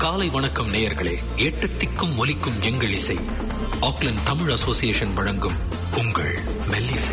காலை வணக்கம் நேயர்களே எட்டு திக்கும் ஒலிக்கும் எங்கள் இசை ஆக்லண்ட் தமிழ் அசோசியேஷன் வழங்கும் உங்கள் மெல்லிசை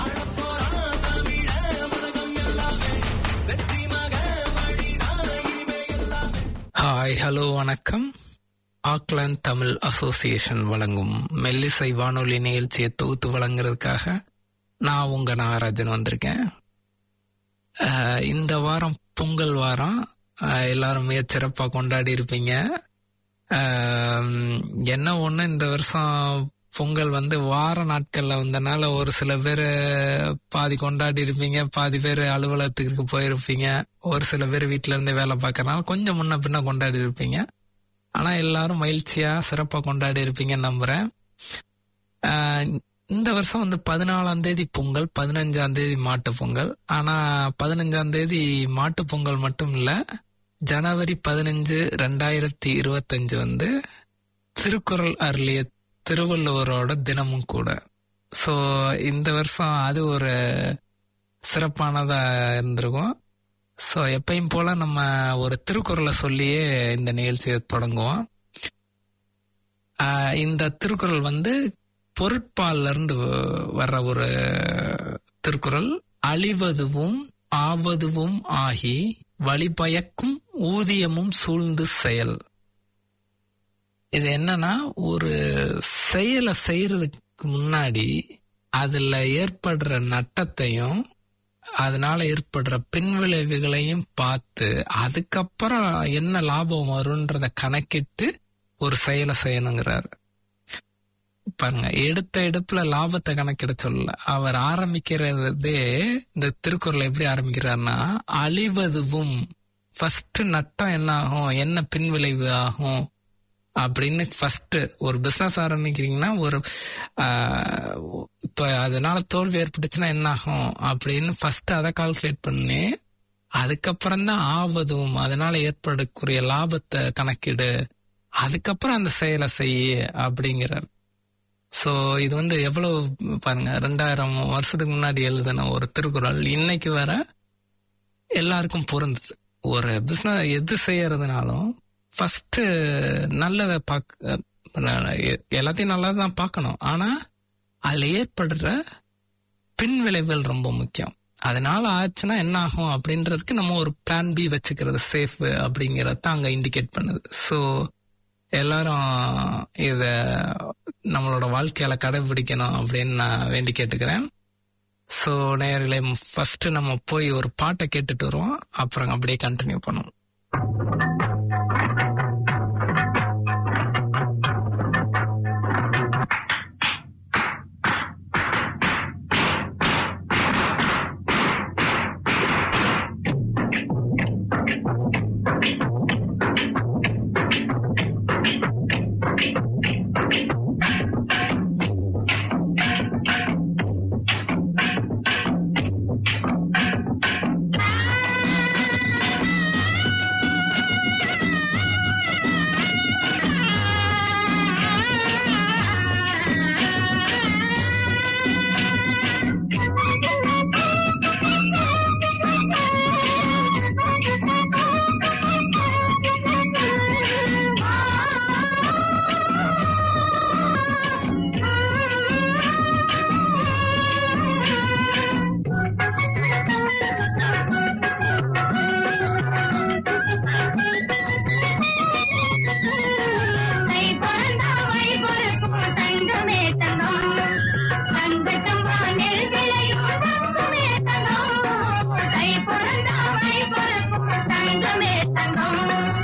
ஹாய் ஹலோ வணக்கம் ஆக்லாந்து தமிழ் அசோசியேஷன் வழங்கும் மெல்லிசை வானொலி நிகழ்ச்சியை தொகுத்து வழங்குறதுக்காக நான் உங்க நாகராஜன் வந்திருக்கேன் அஹ், இந்த வாரம் பொங்கல் வாரம் அஹ், எல்லாரும் மிக சிறப்பாக கொண்டாடி இருப்பீங்க அஹ், என்ன ஒண்ணு இந்த வருஷம் பொங்கல் வந்து வார நாட்கள்ல வந்தனால ஒரு சில பேர் பாதி கொண்டாடி இருப்பீங்க பாதி பேர் அலுவலகத்துக்கு போயிருப்பீங்க ஒரு சில பேர் வீட்ல இருந்து வேலை பார்க்கறனால கொஞ்சம் முன்ன பின்ன கொண்டாடி இருப்பீங்க ஆனா எல்லாரும் மகிழ்ச்சியா சிறப்பா கொண்டாடி இருப்பீங்கன்னு நம்புறேன் ஆஹ் இந்த வருஷம் வந்து பதினாலாம் தேதி பொங்கல் பதினஞ்சாம் தேதி மாட்டு பொங்கல் ஆனா பதினஞ்சாம் தேதி மாட்டு பொங்கல் மட்டும் இல்ல ஜனவரி பதினஞ்சு ரெண்டாயிரத்தி இருபத்தஞ்சு வந்து திருக்குறள் அருளிய திருவள்ளுவரோட தினமும் கூட சோ இந்த வருஷம் அது ஒரு சிறப்பானதா இருந்திருக்கும் சோ எப்பயும் போல நம்ம ஒரு திருக்குறளை சொல்லியே இந்த நிகழ்ச்சியை தொடங்குவோம் ஆஹ் இந்த திருக்குறள் வந்து பொருட்பால்ல இருந்து வர்ற ஒரு திருக்குறள் அழிவதுவும் ஆவதுவும் ஆகி வழிபயக்கும் ஊதியமும் சூழ்ந்து செயல் இது என்னன்னா ஒரு செயலை செய்யறதுக்கு முன்னாடி அதுல ஏற்படுற நட்டத்தையும் அதனால ஏற்படுற பின்விளைவுகளையும் பார்த்து அதுக்கப்புறம் என்ன லாபம் வரும்ன்றத கணக்கிட்டு ஒரு செயலை செய்யணுங்கிறாரு பாருங்க எடுத்த எடுப்புல லாபத்தை கணக்கிட சொல்லல அவர் ஆரம்பிக்கிறதே இந்த திருக்குறள் எப்படி ஆரம்பிக்கிறாருன்னா அழிவதுவும் ஃபர்ஸ்ட் நட்டம் என்ன ஆகும் என்ன பின்விளைவு ஆகும் அப்படின்னு ஃபர்ஸ்ட் ஒரு பிசினஸ் ஆரம்பிக்கிறீங்கன்னா ஒரு ஆஹ், இப்ப அதனால தோல்வி ஏற்பட்டுச்சுன்னா என்ன ஆகும் அப்படின்னு ஃபர்ஸ்ட் அதை கால்குலேட் பண்ணி அதுக்கப்புறம் தான் ஆவதும் அதனால ஏற்படக்கூடிய லாபத்தை கணக்கிடு அதுக்கப்புறம் அந்த செயலை செய்ய அப்படிங்கிறார் சோ இது வந்து எவ்வளவு பாருங்க ரெண்டாயிரம் வருஷத்துக்கு முன்னாடி எழுதின ஒரு திருக்குறள் இன்னைக்கு வர எல்லாருக்கும் பொருந்துச்சு ஒரு பிசினஸ் எது செய்யறதுனாலும் ஃபர்ஸ்ட் நல்லதை பார்க்க எல்லாத்தையும் நல்லா தான் பார்க்கணும் ஆனா அதுல ஏற்படுற பின் விளைவுகள் ரொம்ப முக்கியம் அதனால ஆச்சுன்னா என்ன ஆகும் அப்படின்றதுக்கு நம்ம ஒரு பிளான் பி வச்சுக்கிறது சேஃப் அப்படிங்கறத அங்க இண்டிகேட் பண்ணுது ஸோ எல்லாரும் இத நம்மளோட வாழ்க்கையில கடைபிடிக்கணும் அப்படின்னு நான் வேண்டி கேட்டுக்கிறேன் ஸோ நேயர்களே ஃபர்ஸ்ட் நம்ம போய் ஒரு பாட்டை கேட்டுட்டு வருவோம் அப்புறம் அப்படியே கண்டினியூ பண்ணுவோம் கை பிறந்தா வழி பிறக்கும் தங்கமே தங்கம் தங்கட்டும் வானில் விளையும் தங்கமே தங்கம் கை பிறந்தா வழி பிறக்கும் தங்கமே தங்கம்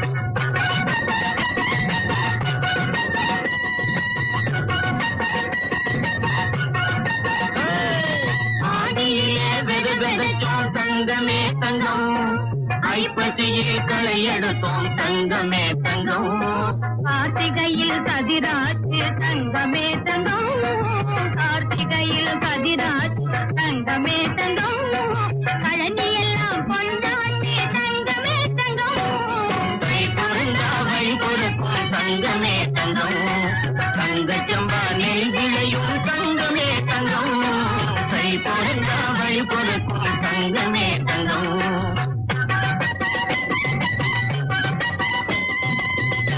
ஆடியிலே வெது வெதுச்சோம் தங்கமே தங்கம் ஐப்பசியில் களை எடுத்தோம் தங்கமே தங்கம் கார்த்திகையில் கதிராச்சு தங்கமே தங்கம் கார்த்திகையில் கதிராச்சு தங்கமே தங்கம் பழனி எல்லாம் கொண்டாடி தங்கமே தங்கம் கை பிறந்தா வழி பொறுக்கும் தங்கமே தங்கம் தங்கச்சம்பா நெல் விளையும் தங்கமே தங்கம் கை பிறந்தா வழி பொறுக்கும் தங்கமே தங்கம்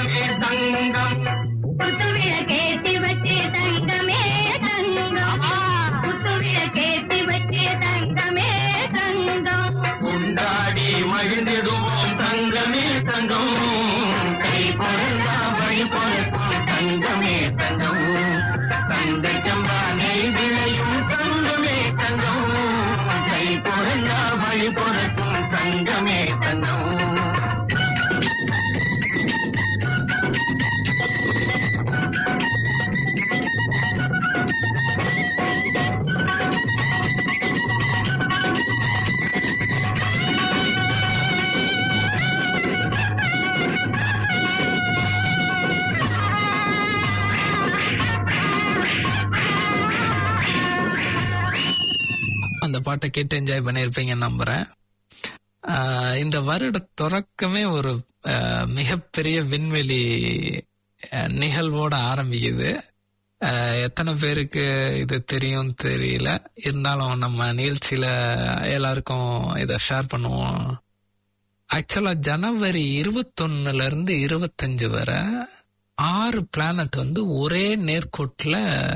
தங்கமே தங்கம் குத்துவிள கேத்தி வச்சு தங்கமே தங்கம் குத்துவிள கேத்தி வச்சு தங்கமே தங்கம் கொண்டாடி மகிழ்ந்திடுவோம் தங்கமே தங்கம் கை பொருந்தா வழி பொருத்தும் தங்கமே தங்கம் தங்க சம்பா நெய் விளையும் தங்கமே தங்கம் கை பொருந்தா வழி பொருத்தும் தங்கமே தங்கம் அந்த பாட்டை கேட்டு என்ஜாய் பண்ணியிருப்பீங்கன்னு நம்புறேன் ஆஹ் இந்த வருட தொடக்கமே ஒரு ஆஹ் மிகப்பெரிய விண்வெளி ஆஹ் நிகழ்வோட ஆரம்பிக்குது ஆஹ் எத்தனை பேருக்கு இது தெரியும் தெரியல இருந்தாலும் நம்ம நிகழ்ச்சியில எல்லாருக்கும் இதை ஷேர் பண்ணுவோம் ஆக்சுவலா ஜனவரி இருபத்தொன்னுல இருந்து இருபத்தஞ்சு வரை ஆறு பிளானட் வந்து ஒரே நேர்கோட்டுல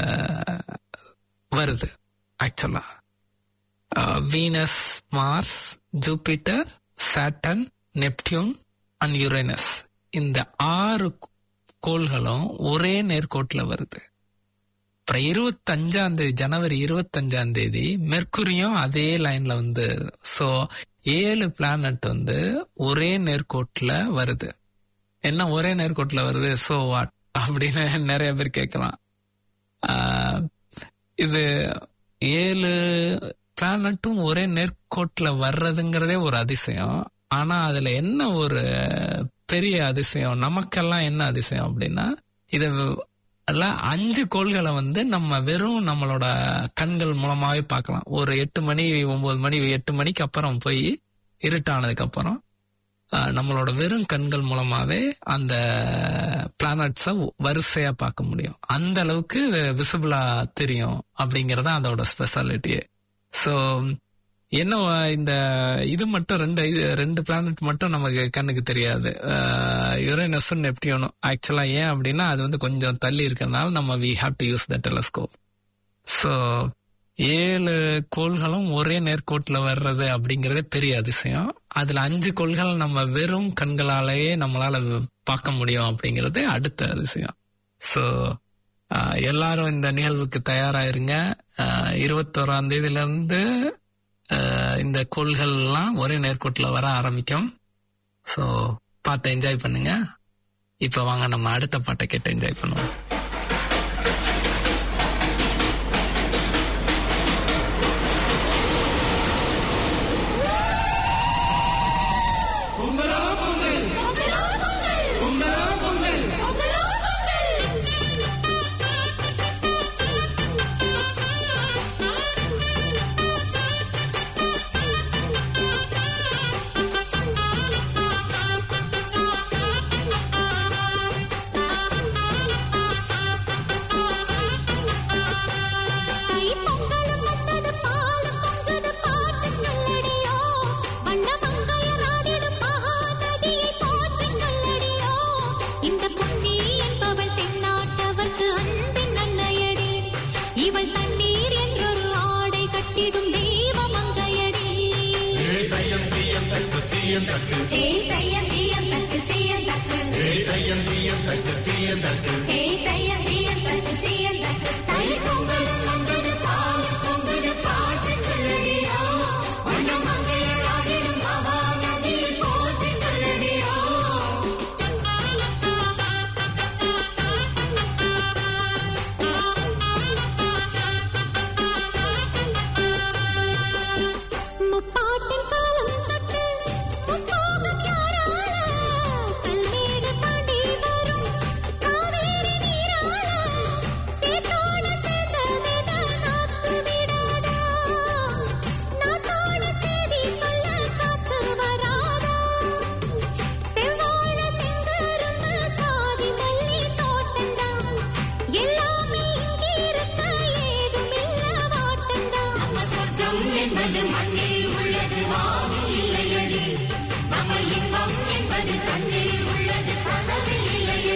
வருது ஆக்சுவலா Venus Mars Jupiter Saturn Neptune and Uranus இந்த ஆறு கோள்களும் ஒரே நேர்கோட்டில் வருது அப்புறம் இருபத்தஞ்சாம் தேதி ஜனவரி இருபத்தஞ்சாம் தேதி மெர்க்குரியும் அதே லைன்ல வந்து ஸோ ஏழு பிளானட் வந்து ஒரே நேர்கோட்டில் வருது என்ன ஒரே நேர்கோட்டில் வருது ஸோ வாட் அப்படின்னு நிறைய பேர் கேட்கலாம் ஆஹ் இது ஏழு பிளானட்டும் ஒரே நேர்கோட்டுல வர்றதுங்கிறதே ஒரு அதிசயம் ஆனா அதுல என்ன ஒரு பெரிய அதிசயம் நமக்கெல்லாம் என்ன அதிசயம் அப்படின்னா இத எல்லாம் அஞ்சு கோள்களை வந்து நம்ம வெறும் நம்மளோட கண்கள் மூலமாவே பார்க்கலாம் ஒரு எட்டு மணி ஒன்பது மணி எட்டு மணிக்கு அப்புறம் போய் இருட்டானதுக்கு அப்புறம் ஆஹ், நம்மளோட வெறும் கண்கள் மூலமாவே அந்த பிளானட்ஸை வரிசையா பார்க்க முடியும் அந்த அளவுக்கு விசிபிளா தெரியும் அப்படிங்கறது அதோட ஸ்பெஷாலிட்டியே ஸோ என்ன இந்த இது மட்டும் ரெண்டு இது ரெண்டு பிளானட் மட்டும் நமக்கு கண்ணுக்கு தெரியாது யுரேனஸும் நெப்டியூனும் ஆக்சுவலா ஏன் அப்படின்னா அது வந்து கொஞ்சம் தள்ளி இருக்கறனால நம்ம we have to use the telescope so ஏழு கோள்களும் ஒரே நேர்கோட்டுல வர்றது அப்படிங்கறதே பெரிய அதிசயம் அதுல அஞ்சு கோள்கள் நம்ம வெறும் கண்களாலேயே நம்மளால பார்க்க முடியும் அப்படிங்கறது அடுத்த அதிசயம் ஸோ எல்லாரும் இந்த நிகழ்வுக்கு தயாராயிருங்க ஆஹ் இருபத்தோராம் தேதியில இருந்து ஆஹ் இந்த கோள்கள் எல்லாம் ஒரே நேர்கோட்டுல வர ஆரம்பிக்கும் ஸோ பாட்டை என்ஜாய் பண்ணுங்க இப்ப வாங்க நம்ம அடுத்த பாட்டை கேட்டு என்ஜாய் பண்ணுவோம் தை பொங்கலும் வந்தது பாலும் பொங்குது பாட்டு சொல்லடியோ வண்ண மங்கையராடிடும் மகாநதியை போற்றி சொல்லடியோ இந்த பொன்னி என்பவள் தென்னாட்டவர்க்கு அன்பின் அன்னையடி இவள் தண்ணீர் என்றொரு ஆடை கட்டிடும் தெய்வ மங்கையடி ஏய் தையம் தீயம் தக்கு தீயம் தக்கு ஏய் தையம் தீயம் தக்கு தீயம் தக்கு தை பொங்கலும் வந்தது பாலும் பொங்குது பாட்டு சொல்லடியோ வண்ண மங்கையராடிடும் மகாநதியை போற்றி சொல்லடியோ முப்பாட்டின் காலம் தொட்டு முப்போகம் யாரால கல்மேடு தாண்டி வரும் காவேரி நீரால சேத்தோட சேர்ந்த வித நாத்து விடாதா நாத்தோட செய்தி சொல்ல காத்து வராதா செவ்வாழ செங்கரும்பு சாதி மல்லி தோட்டந்தான் எல்லாமே இங்கிருக்க ஏதுமில்ல வாட்டந்தான் நம்ம சொர்க்கம் என்பது மண்ணில் உள்ளது வானில் இல்லையடி நம்ம இன்பம் என்பது கண்ணில் உள்ளது கனவில் இல்லையடி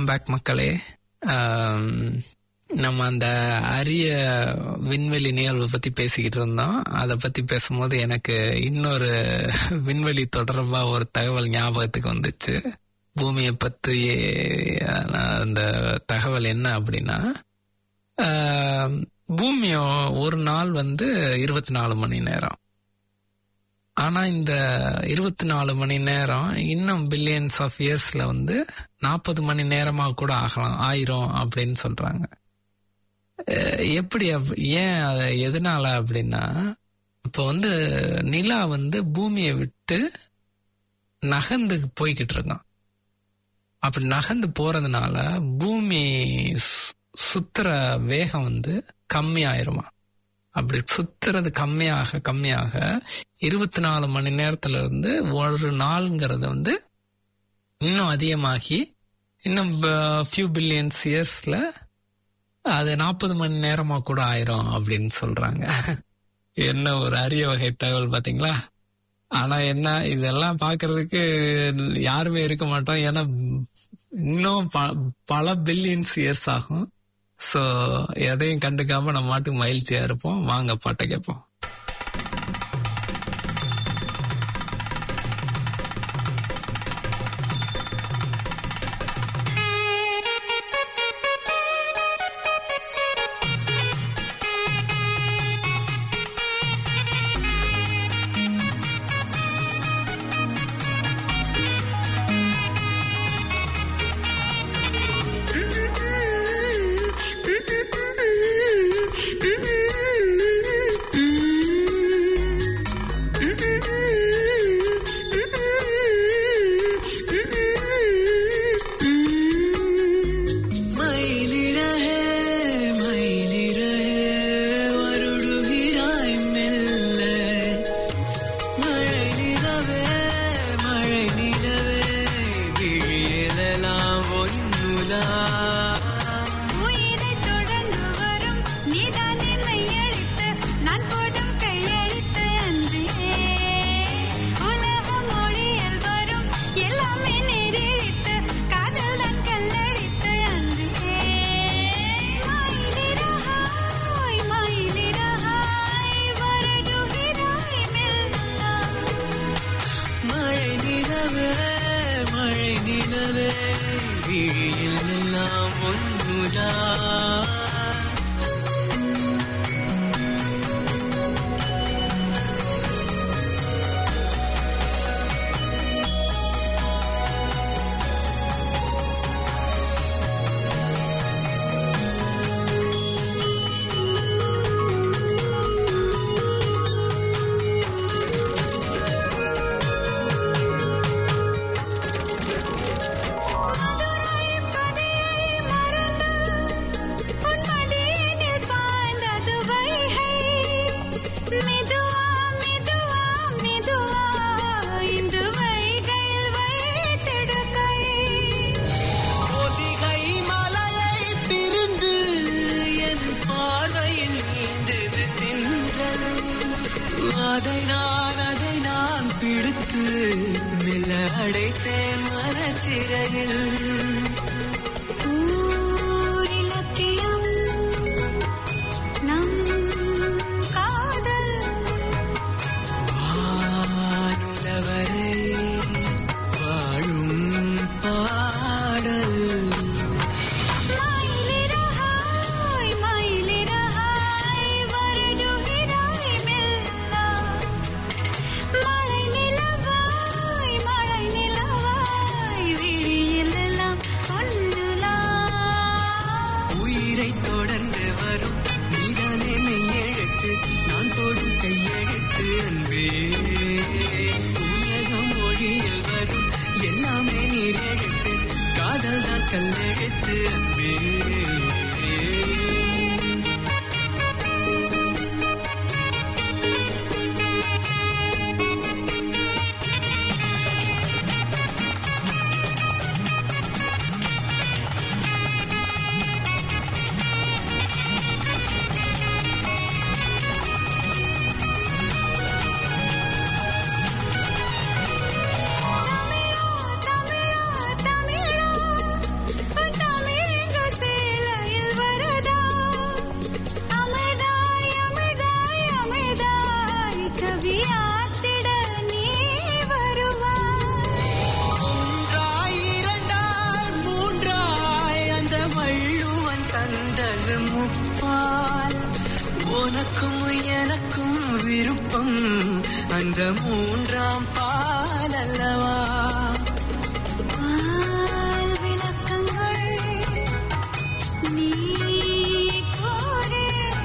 பேக் மக்களே ஆம், நம்ம அந்த அரிய விண்வெளி நிகழ்வை பத்தி பேசிக்கிட்டு இருந்தோம் அதை பத்தி பேசும்போது எனக்கு இன்னொரு விண்வெளி தொடர்பா ஒரு தகவல் ஞாபகத்துக்கு வந்துச்சு பூமியை பத்தி அஹ், அந்த தகவல் என்ன அப்படின்னா ஆம், பூமி ஒரு நாள் வந்து இருபத்தி நாலு மணி நேரம் ஆனா இந்த இருபத்தி நாலு மணி நேரம் இன்னும் பில்லியன்ஸ் ஆஃப் இயர்ஸ்ல வந்து நாற்பது மணி நேரமா கூட ஆகலாம் ஆயிரும் அப்படின்னு சொல்றாங்க அஹ் எப்படி அப்- ஏன் அது எதனால அப்படின்னா இப்போ வந்து நிலா வந்து பூமியை விட்டு நகர்ந்து போய்கிட்டு இருக்கான் அப்படி நகர்ந்து போறதுனால பூமி சு- சுத்துற வேகம் வந்து கம்மி ஆயிருமா அப்படி சுத்துறது கம்மியாக கம்மியாக இருபத்தி நாலு மணி நேரத்துல இருந்து ஒரு நாள்ங்கிறது வந்து இன்னும் அதிகமாகி இன்னும் ஃபியூ பில்லியன்ஸ் இயர்ஸ்ல அது நாற்பது மணி நேரமா கூட ஆயிரும் அப்படின்னு சொல்றாங்க என்ன ஒரு அரிய வகை தகவல் பாத்தீங்களா ஆனா என்ன இதெல்லாம் பாக்குறதுக்கு யாருமே இருக்க மாட்டோம் ஏன்னா இன்னும் ப- பல பில்லியன்ஸ் இயர்ஸ் ஆகும் சோ எதையும் கண்டுக்காம நம்ம மாட்டுக்கு மகிழ்ச்சியா இருப்போம் வாங்க பாட்டை கேட்போம் மயிலிறகே மயிலிறகே வருடுகிறாய் மெல்ல மழை நிலவே மழை நிலவே விழியெல்லாம் ஒன்னுலா உயிரை தொடர்ந்து வரும் நீதான் என்னை அழித்து நான் போடும் கையெழுத்து அன்றே உலகம் மொழியில் வரும் எல்லாமே நீரிழித்து காதல் தான் கல்லழித்து அன்றே மயிலிறகாய் மயிலிறகாய் வருடுகிறாய் மெல்ல மழை நிலவே மழை நிலவே விழியெல்லாம் ஒன்னுலா மதுரை பதியை மறந்து உன் மடியினில் பாய்ந்தது வைகை. மெதுவா, மெதுவா, மெதுவா, இன்று வைகையில் வைத்திடு கை. பொதிகை மலையை பிரிந்து என் பார்வையில் நீந்தது திங்கள் அதை நான் அதை நான் பிடித்து மெல்ல அடைத்தேன் மனச்சிறையில் ஊரிலக்கியம் நம் காதல் வானுலவரை வாழும் பாடல் மயிலிறகாய் மயிலிறகாய் வருடுகிறாய் மெல்ல மழை நிலவாய் மழை நிலவாய் விழியில் எல்லாம் ஒன்றுலா உயிரை தொடர்ந்து வரும் நீதானே மெய்யெழுத்து நான் போடும் கையெழுத்து அன்பே உலகம் மொழியில் வரும் எல்லாமே நீர் எழுத்து காதல் தான் கல்லெழுத்து அன்பே தமிழா தமிழா தமிழா உன் விருப்பம் அந்த மூன்றாம் பால் அல்லவா பால் விளக்கங்கள் நீ கோரே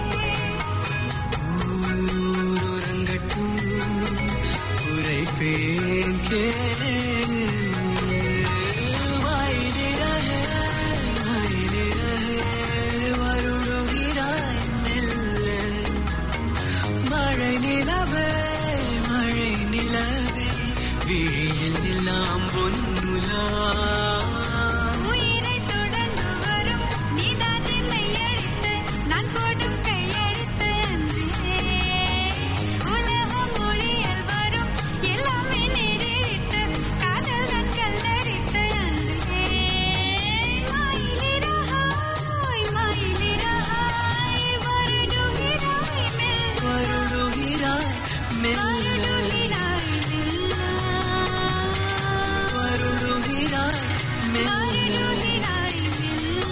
ஊரூரங்கட்டும் உரைப்பேன் கேளு வாய்திரகே, வாய்திரகே, வருடுகிறாய் மெல்ல. மழை நிலவே மழை நிலவே விழியில் எல்லாம் பொன்னுலா உயிரை தொடர்ந்து வரும் நீதான் என்னை அழைத்து நான் போடும் கையெழுத்து அன்றே உலகம் மொழியில் வரும் எல்லாமே நேரிட்டு காதல் நான் கல்லடித்து அன்றே மயிலிறகாய் மயிலிறகாய் வருடுகிறாய் மெல்ல வருடுகிறாய் மெல்ல வருடுகிறாய் மெல்ல வருடுகிறாய் மெல்ல வருடுகிறாய் மெல்ல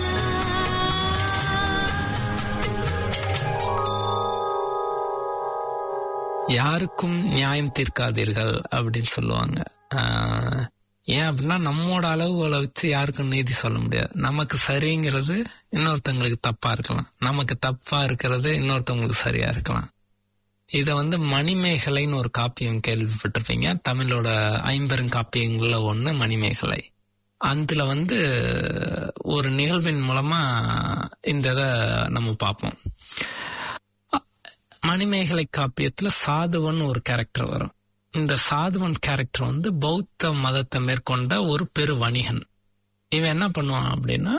யாருக்கும் நியாயம் தீர்க்காதீர்கள் அப்படின்னு சொல்லுவாங்க ஆஹ், ஏன் அப்படின்னா நம்மோட அளவுகளை வச்சு யாருக்கும் நீதி சொல்ல முடியாது நமக்கு சரிங்கிறது இன்னொருத்தங்களுக்கு தப்பா இருக்கலாம் நமக்கு தப்பா இருக்கிறது இன்னொருத்தவங்களுக்கு சரியா இருக்கலாம் இத வந்து மணிமேகலைன்னு ஒரு காப்பியம் கேள்விப்பட்டிருப்பீங்க தமிழோட ஐம்பெரும் காப்பியங்கள்ல ஒண்ணு மணிமேகலை அதுல வந்து ஒரு நிகழ்வின் மூலமா இந்த இதை நம்ம பார்ப்போம் மணிமேகலை காப்பியத்துல சாதுவன் ஒரு கேரக்டர் வரும் இந்த சாதுவன் கேரக்டர் வந்து பௌத்த மதத்தை மேற்கொண்ட ஒரு பெரு வணிகன் இவன் என்ன பண்ணுவான் அப்படின்னா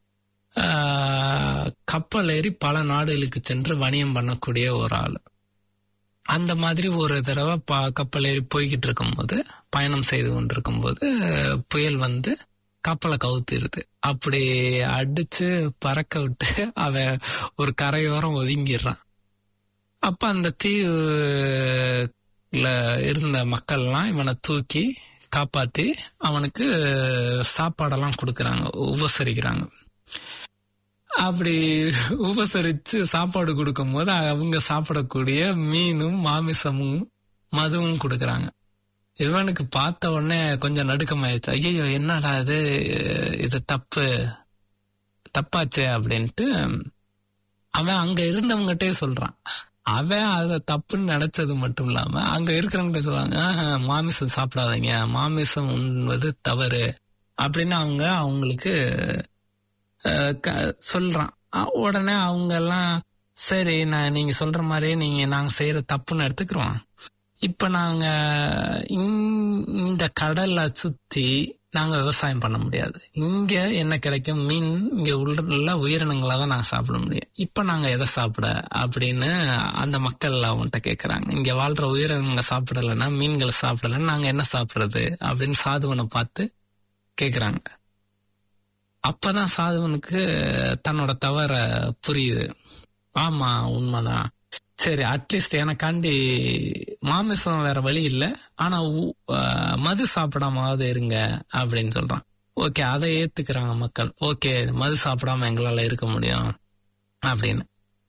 ஆஹ், கப்பல் ஏறி பல நாடுகளுக்கு சென்று வணிகம் பண்ணக்கூடிய ஒரு ஆள் அந்த மாதிரி ஒரு தடவை ப- கப்பல் ஏறி போய்கிட்டு இருக்கும்போது பயணம் செய்து கொண்டிருக்கும் போது புயல் வந்து கப்பலை கவுத்திருது அப்படி அடிச்சு பறக்க விட்டு அவன் ஒரு கரையோரம் ஒதுங்கிடுறான் அப்ப அந்த தீவுல இருந்த மக்கள்லாம் இவனை தூக்கி காப்பாத்தி அவனுக்கு சாப்பாடெல்லாம் கொடுக்கறாங்க உபசரிக்கிறாங்க அப்படி உபசரிச்சு சாப்பாடு கொடுக்கும்போது அவங்க சாப்பிடக்கூடிய மீனும் மாமிசமும் மதுவும் கொடுக்கறாங்க இவனுக்கு பார்த்த உடனே கொஞ்சம் நடுக்கமாயிடுச்சு ஐயோ என்னடா இது இது தப்பு தப்பாச்சே அப்படின்ட்டு அவன் அங்க இருந்தவங்ககிட்டே சொல்றான் அவன் அத தப்புன்னு நினைச்சது மட்டும் இல்லாம அங்க இருக்கிறவங்க சொல்றாங்க "ஆஹா, மாமிசம் சாப்பிடாதீங்க மாமிசம் உண்பது தவறு அப்படின்னு அவங்க அவங்களுக்கு அஹ், க- சொல்றான் அஹ், உடனே அவங்க எல்லாம் சரி நான் நீங்க சொல்ற மாதிரி நீங்க நாங்க செய்யற தப்புன்னு எடுத்துக்கிறோம் இப்ப நாங்க இங்- இந்த கடல்ல சுத்தி நாங்க விவசாயம் பண்ண முடியாது இங்க என்ன கிடைக்கும் மீன் இங்க உள்ள உயிரினங்களா தான் நாங்க சாப்பிட முடியும் இப்ப நாங்க எதை சாப்பிட அப்படின்னு அந்த மக்கள் அவன்கிட்ட கேக்குறாங்க இங்க வாழ்ற உயிரினங்க சாப்பிடலைன்னா மீன்களை சாப்பிடலன்னா நாங்க என்ன சாப்பிடுறது அப்படின்னு சாதுவனை பார்த்து கேக்குறாங்க அப்பதான் சாதுவனுக்கு தன்னோட தவற புரியுது ஆமா உண்மைதான் சரி அட்லீஸ்ட் எனக்காண்டி மாமிசம் வேற வழி இல்ல ஆனா உ- அஹ், மது சாப்பிடாமாவது இருங்க அப்படின்னு சொல்றான் ஓகே அதை ஏத்துக்கிறாங்க மக்கள் ஓகே மது சாப்பிடாம எங்களால இருக்க முடியும் அப்படின்னு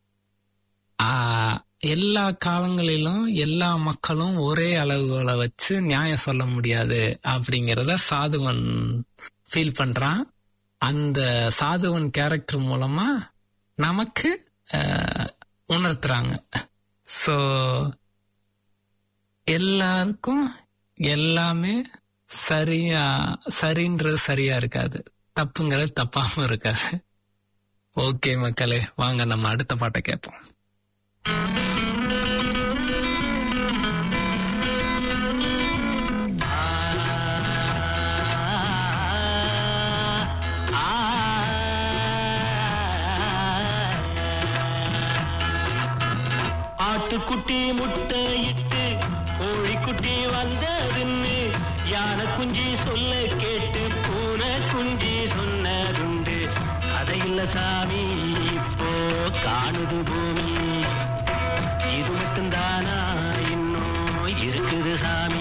ஆஹ், எல்லா காலங்களிலும் எல்லா மக்களும் ஒரே அளவுகளை வச்சு நியாயம் சொல்ல முடியாது அப்படிங்கறத சாதுவன் ஃபீல் பண்றான் அந்த சாதுவன் கேரக்டர் மூலமா நமக்கு அஹ், உணர்த்துறாங்க சோ எல்லாருக்கும் எல்லாமே சரியா சரின்றது சரியா இருக்காது தப்புங்கிறது தப்பாம இருக்காது ஓகே மக்களே வாங்க நம்ம அடுத்த பாட்டை கேட்போம் ஆட்டுக்குட்டி முட்டையிட்டு கோழிக்குட்டி வந்ததுன்னு யானை குஞ்சி சொல்ல கேட்டு பூனை குஞ்சி சொன்னதுண்டு கதையில்ல சாமி இப்போ காணுது பூமி இது மட்டும்தானா இன்னும் இருக்குது சாமி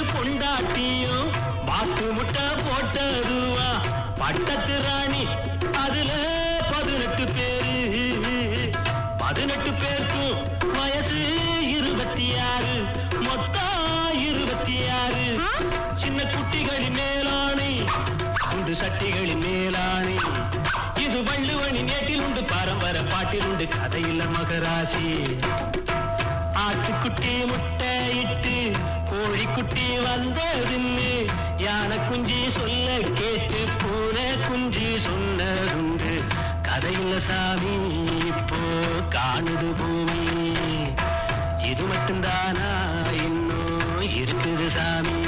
பொண்டாட்டியும் வாக்கு முட்டை போட்டதுவா பட்டத்து ராணி அதுல பதினெட்டு பேரு பதினெட்டு பேருக்கும் வயசு இருபத்தி ஆறு மொத்தம் இருபத்தி ஆறு சின்ன குட்டிகளின் மேலாணை குண்டு சட்டிகளின் மேலாணை இது வள்ளுவனி நேட்டில் உண்டு பரம்பரை பாட்டில் உண்டு கதையில மகராசி ஆட்டுக்குட்டி முட்டை இட்டு கோழிக்குட்டி வந்ததுன்னு யானை குஞ்சி சொல்ல கேட்டு பூனை குஞ்சி சொன்னதுண்டு கதையில சாமி இப்போ காணுது பூமி இது மட்டும்தானா இன்னும் இருக்குது சாமி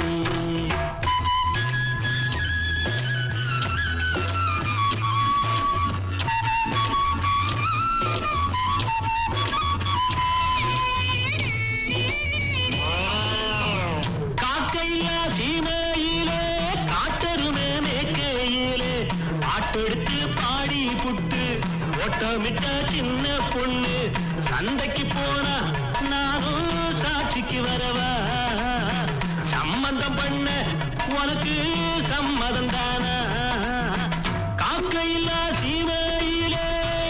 காக்கையா சீமையிலே காட்டருமே மேற்கையிலே பாட்டெடுத்து பாடி புட்டு ஓட்டமிட்ட சின்ன பொண்ணு சந்தைக்கு போனா நானும் சாட்சிக்கு வரவா சம்மந்தம் பண்ண உனக்கு சம்மதம் தானா காக்கையில்லா சீமையிலே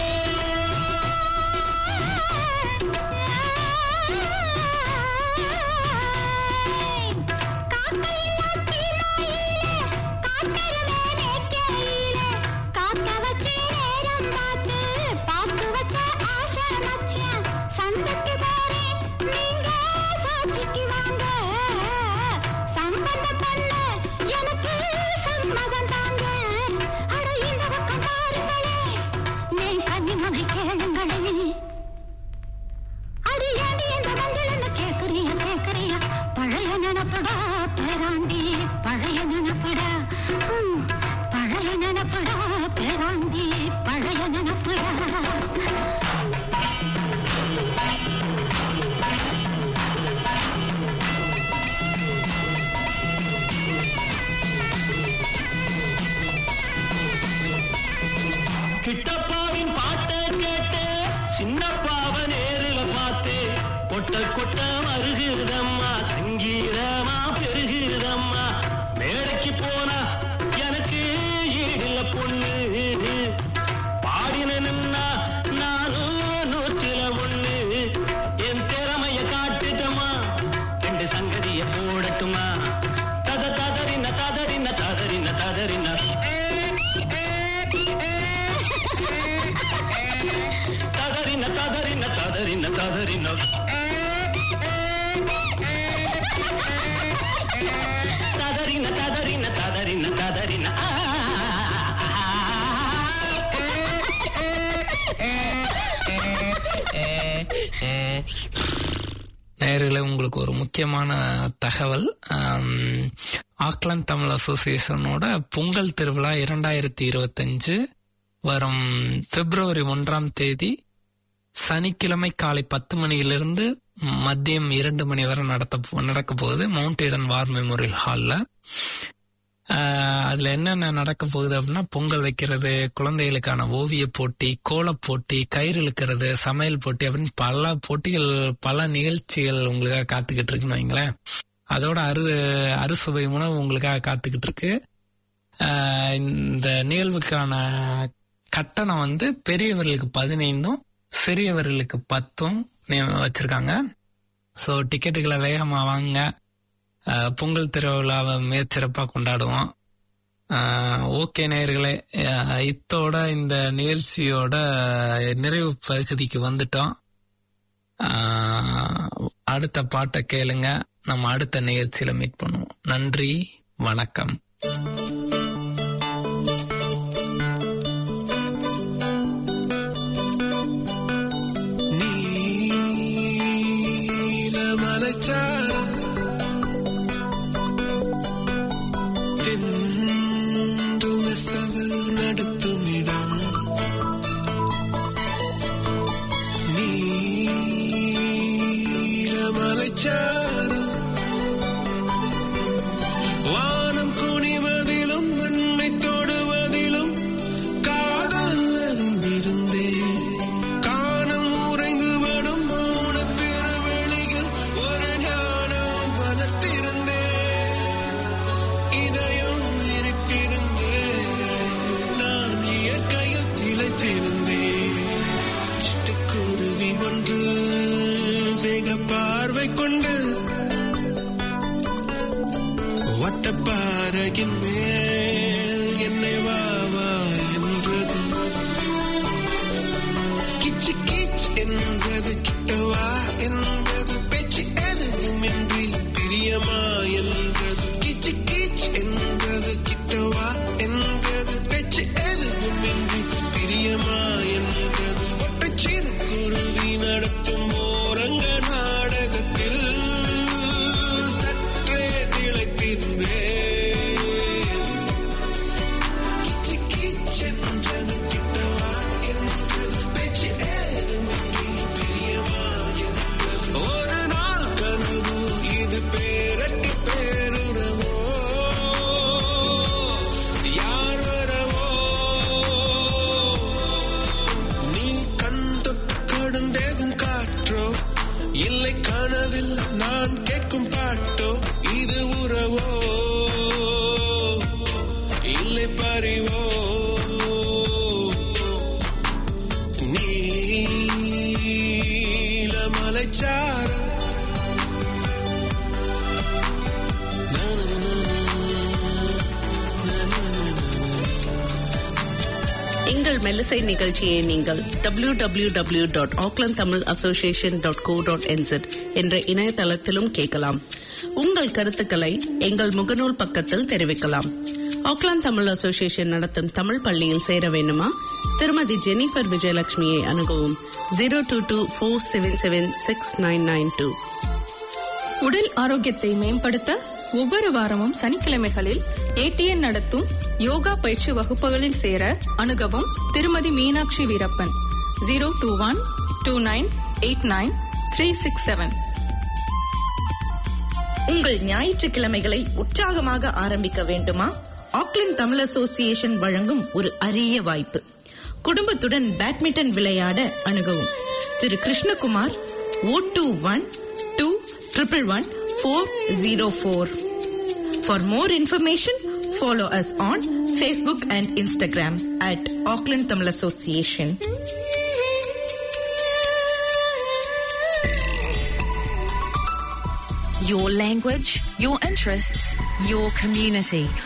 கேளுங்களே அடியாண்டி என்ற மஞ்சள் என்ன கேக்குறியா கேக்குறியா பழைய நினப்படா பேராண்டி பழைய நினப்படா ஹம், பழைய நினப்படா பேராண்டி பழைய நினப்படா கிட்டப்பாவின் பாட்டை கேட்டு சின்னப்பாவ நேரில பார்த்து கொட்ட கொட்ட வருகிறதம்மா சங்கீதமா பெருகிறதம்மா மேடைக்கு போனா எனக்கு ஈடில பொண்ணு பாடின நின்னா நானும் நூற்றில ஒண்ணு என் திறமைய காட்டுட்டமா ரெண்டு சங்கதிய போடட்டுமா தத ததறின ததறின ததறின ததறின ததறின ததறின ததறின ததறின ததறின ததறின ததறின ததறின ஆ. நேரில் உங்களுக்கு ஒரு முக்கியமான தகவல் ஆம், ஆக்லாந்து தமிழ் அசோசியேஷனோட பொங்கல் திருவிழா இரண்டாயிரத்தி இருபத்தஞ்சு வரும் பிப்ரவரி ஒன்றாம் தேதி சனிக்கிழமை காலை பத்து மணியிலிருந்து மதியம் இரண்டு மணி வரை நடத்த நடக்க போகுது மவுண்ட் ஈடன் வார் மெமோரியல் ஹாலில் அதுல என்னென்ன நடக்க போகுது அப்படின்னா பொங்கல் வைக்கிறது குழந்தைகளுக்கான ஓவிய போட்டி கோலப் போட்டி கயிறு இழுக்கிறது சமையல் போட்டி அப்படின்னு பல போட்டிகள் பல நிகழ்ச்சிகள் உங்களுக்காக காத்துக்கிட்டு இருக்குன்னு வைங்களேன் அதோட அறு அறுசுவை உணவு உங்களுக்காக காத்துக்கிட்டு இருக்கு ஆஹ் இந்த நிகழ்வுக்கான கட்டணம் வந்து பெரியவர்களுக்கு பதினைந்தும் சிறியவர்களுக்கு பத்தும் நி- வச்சிருக்காங்க ஸோ டிக்கெட்டுகளை வேகமாக வாங்க ஆஹ் பொங்கல் திருவிழாவை மிகச்சிறப்பாக கொண்டாடுவோம் ஓகே நேயர்களே ஆஹ் இத்தோட இந்த நிகழ்ச்சியோட நிறைவு பகுதிக்கு வந்துட்டோம் ஆஹ் அடுத்த பாட்டை கேளுங்க நம்ம அடுத்த நிகழ்ச்சியில மீட் பண்ணுவோம் நன்றி வணக்கம் நீலமலைச்சாரம் தென்று நெசவு நடத்தும் இடம் நீலமலைச்சாரம் வானம் குனிவதிலும் மண்ணை தொடுவதிலும் காதல் அறிந்திருந்தேன் காணம் உறைந்து வடும் மௌன பெருவெளியில் ஒரு ஞானம் வளர்த்திருந்தேன் இதயம் இருத்திருந்தேன் நான் இயற்கையில் திளைத்திருந்தேன் சிட்டுக்குருவி ஒன்று சேக பார்வை கொண்டு வட்டப்பாறையின் மேல் என்னை வா வா என்றது கிச்சு கிச் என்றது கிட்டவா என்றது பேச்சு எதுவுமின்றி பிரியமா என்றது கிச்சு கிச் என்றது கிட்டவா என்றது பேச்சு எதுவுமின்றி பிரியமா என்றது ஒற்றைச் சிறு குருவி நடத்தும் ஓரங்க நாடகத்தில் சற்றே திளைத்திருந்தேன் கிச்சு கிச் என்றது கிட்டவா என்றது பேச்சு ஏதுமின்றி பிரியமா என்றது. ஒரு நாள் கனவு இது பேரட்டி பேருறவோ யார் வரவோ நீ கண் தொட்டு கடுந்தேகும் காற்றோ இல்லை கனவில் நான் கேட்கும் பாட்டோ இது உறவோ இல்லை பறிவோ நீலமலைச்சாரல் எங்கள் மெல்லிசை நிகழ்ச்சியை நீங்கள் W W W dot Auckland Tamil association dot co dot NZ என்ற இணையதளத்திலும் கேட்கலாம் உங்கள் கருத்துக்களை எங்கள் முகநூல் பக்கத்தில் தெரிவிக்கலாம் ஆக்லாந்து தமிழ் அசோசியேஷன் நடத்தும் தமிழ் பள்ளியில் சேர வேண்டுமா திருமதி ஜெனிஃபர் விஜயலட்சுமியை அணுகவும் zero two two four seven seven six nine nine two உடல் ஆரோக்கியத்தை மேம்படுத்த ஒவ்வொரு வாரமும் சனிக்கிழமைகளில் ஏடிஎன் நடத்தும் யோகா பயிற்சி வகுப்புகளில் சேர அணுகவும் திருமதி Meenakshi Veerappan zero two one two nine eight nine three six seven உங்கள் ஞாயிற்றுக்கிழமைகளை உற்சாகமாக ஆரம்பிக்க வேண்டுமா ஆக்லாந்து தமிழ் அசோசியேஷன் வழங்கும் ஒரு அரிய வாய்ப்பு குடும்பத்துடன் பேட்மிண்டன் விளையாட அணுகவும் திரு Krishnakumar o two one two triple one four zero four for more information follow us on Facebook and Instagram at Auckland Tamil association Your language, your interests, your community.